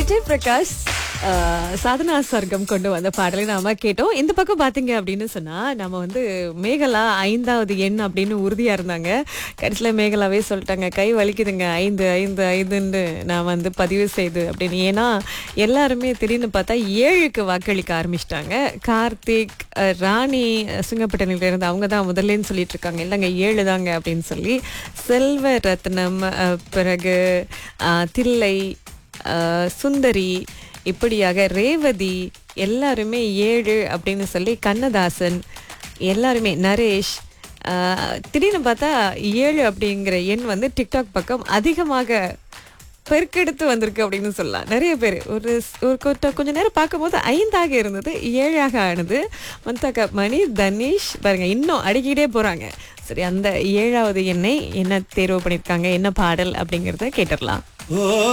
விஜய் பிரகாஷ் ஆஹ், சாதனா சர்க்கம் கொண்டு வந்த பாடலை நாம கேட்டோம் இந்த பக்கம் பாத்தீங்க அப்படின்னு சொன்னா நம்ம வந்து மேகலா ஐந்தாவது எண் அப்படின்னு உறுதியா இருந்தாங்க கடைசியில மேகலாவே சொல்லிட்டாங்க கை வலிக்குதுங்க ஐந்து ஐந்து ஐந்துன்னு நான் வந்து பதிவு செய்து அப்படின்னு ஏன்னா எல்லாருமே திடீர்னு பார்த்தா ஏழுக்கு வாக்களிக்க ஆரம்பிச்சிட்டாங்க கார்த்திக் அஹ், ராணி சுங்கப்பட்டணில இருந்து அவங்க தான் முதல்லன்னு சொல்லிட்டு இருக்காங்க இல்லைங்க ஏழு தாங்க அப்படின்னு சொல்லி செல்வ ரத்னம் அஹ், பிறகு அஹ், தில்லை அஹ், சுந்தரி இப்படியாக ரேவதி எல்லாருமே ஏழு அப்படின்னு சொல்லி கண்ணதாசன் எல்லாருமே நரேஷ் அஹ், திடீர்னு பார்த்தா ஏழு அப்படிங்கிற எண் வந்து டிக்டாக் பக்கம் அதிகமாக பெருக்கெடுத்து வந்திருக்கு அப்படின்னு சொல்லலாம் நிறைய பேர் ஒரு ஸ்- ஒரு கொட்ட- கொஞ்ச நேரம் பார்க்கும்போது ஐந்தாக இருந்தது ஏழாக ஆனது மந்தக மணி தனீஷ் பாருங்க இன்னும் அடிக்கிட்டே போறாங்க சரி அந்த ஏழாவது எண்ணை என்ன தேர்வு பண்ணியிருக்காங்க என்ன பாடல் அப்படிங்கிறத கேட்டுடலாம்